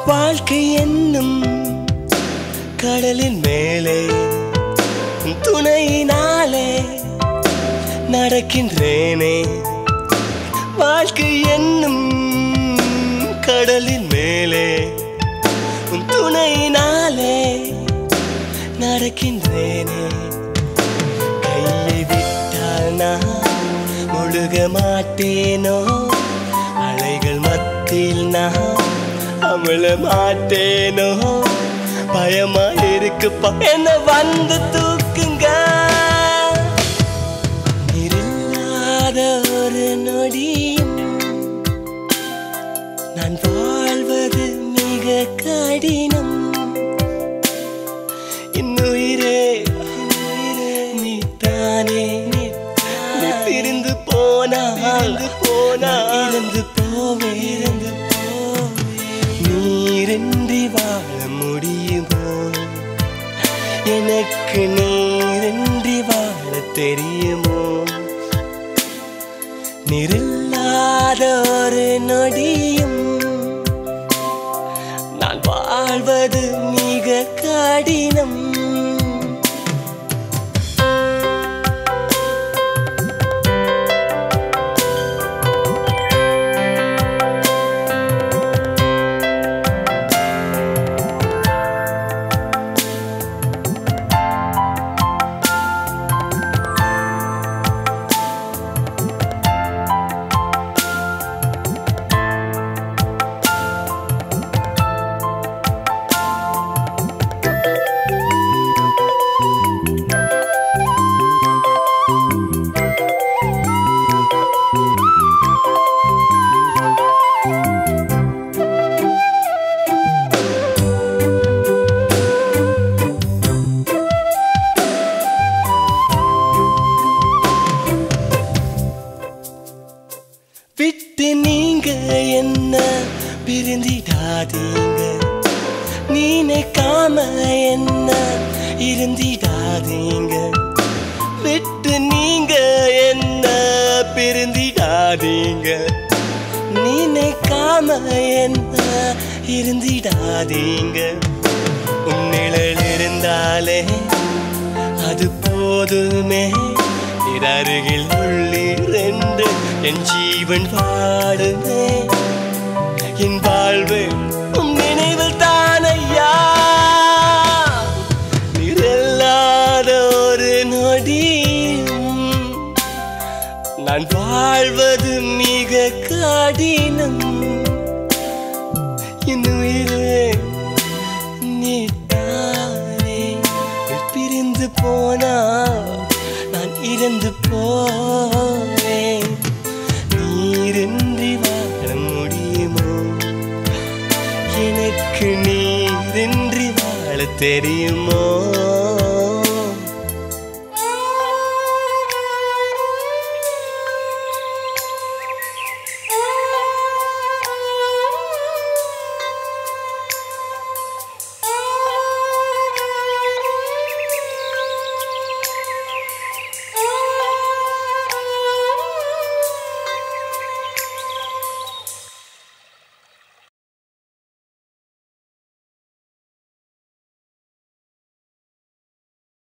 வாழ்க்கை என்னும் கடலின் மேலே உன் துணையினாலே நடக்கின்றேனே வாழ்க்கை என்னும் கடலின் மேலே உன் துணையினாலே நடக்கின்றேனே கையை விட்டால் நான் முழுக மாட்டேனோ அலைகள் மத்தியில் நான் அமிழ மாட்டேனோ பயமா இருக்குப்பா என்ன வந்து தூக்குங்க நீரில்லாத ஒரு நொடியும் நான் வாழ்வது மிக கடினம் இன்னுயிரே நீ தானே நீ பிரிந்து போனால் போனா இருந்து போவே இருந்து நீரின்றி வாழ முடியுமோ எனக்கு நீரின்றி வாழ தெரியுமோ நிரில்லாத ஒரு நொடியும் நான் வாழ்வது மிக கடினம் விட்டு நீங்க என்ன பிரிந்திடாதீங்க நினைக்காம என்ன இருந்திடாதீங்க விட்டு நீங்க என்ன பிரிந்திடாதீங்க நினைக்காம என்ன இருந்திடாதீங்க உன் நிழல் இருந்தாலே அது போதுமே நீர் அருகில் உள்ளிரண்டு என் ஜீவன் வாடுமே என் வாழ்வு உம் நினைவில் தானையா நிரல்லாத ஒரு நொடியும் நான் வாழ்வது மிக கடினம் இன்னுயிரே நீ தானே பிரிந்து போனா நான் இறந்து போவேன் நீரின்றி வாழ முடியுமோ எனக்கு நீரின்றி வாழ தெரியுமோ